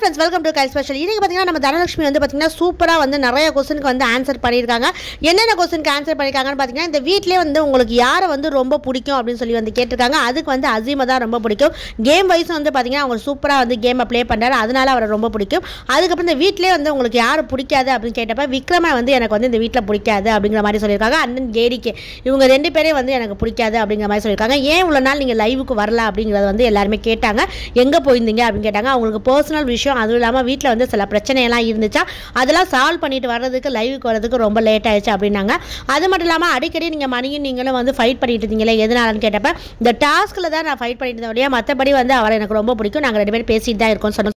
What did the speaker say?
friends welcome to கை special இன்றைக்கி பார்த்தீங்கன்னா நம்ம தனலட்சுமி வந்து பார்த்தீங்கன்னா சூப்பராக வந்து நிறைய கொஸ்டினுக்கு வந்து ஆன்சர் பண்ணியிருக்காங்க என்னென்ன கொஸ்டினுக்கு ஆன்சர் பண்ணியிருக்காங்கன்னு பார்த்தீங்கன்னா இந்த வீட்டிலே வந்து உங்களுக்கு யாரை வந்து ரொம்ப பிடிக்கும் அப்படின்னு சொல்லி வந்து கேட்டிருக்காங்க அதுக்கு வந்து அசீமை தான் ரொம்ப பிடிக்கும் கேம் வைஸ் வந்து பார்த்தீங்கன்னா அவங்க சூப்பராக வந்து கேமை ப்ளே பண்ணுறாரு அதனால அவரை ரொம்ப பிடிக்கும் அதுக்கப்புறம் இந்த வீட்டிலே வந்து உங்களுக்கு யார் பிடிக்காது அப்படின்னு கேட்டப்ப விக்ரமை வந்து எனக்கு வந்து இந்த வீட்டில் பிடிக்காது அப்படிங்கிற மாதிரி சொல்லியிருக்காங்க அண்ணன் ஜேடிகே இவங்க ரெண்டு பேரே வந்து எனக்கு பிடிக்காது அப்படிங்கிற மாதிரி சொல்லியிருக்காங்க ஏன் இவ்வளோ நாள் நீங்கள் லைவுக்கு வரல அப்படிங்கிறத வந்து எல்லாருமே கேட்டாங்க எங்கே போயிருந்தீங்க அப்படின்னு கேட்டாங்க அவங்களுக்கு பர்சனல் விஷயம் அதுவும் இல்லாமல் வீட்டில் வந்து சில பிரச்சனையெல்லாம் இருந்துச்சா அதெல்லாம் சால்வ் பண்ணிட்டு வர்றதுக்கு லைவுக்கு வர்றதுக்கு ரொம்ப லேட் ஆயிடுச்சு அப்படின்னாங்க அது மட்டும் இல்லாமல் அடிக்கடி நீங்கள் மணியும் நீங்களும் வந்து ஃபைட் பண்ணிட்டு இருந்தீங்களே எதனாலன்னு கேட்டப்ப இந்த டாஸ்கில் தான் நான் ஃபைட் பண்ணிட்டு இருந்தேன் இல்லையா மற்றபடி வந்து அவரை எனக்கு ரொம்ப பிடிக்கும் நாங்கள் ரெண்டு பேரும் பேசிட்டு தான் இருக்கோம் சொன்ன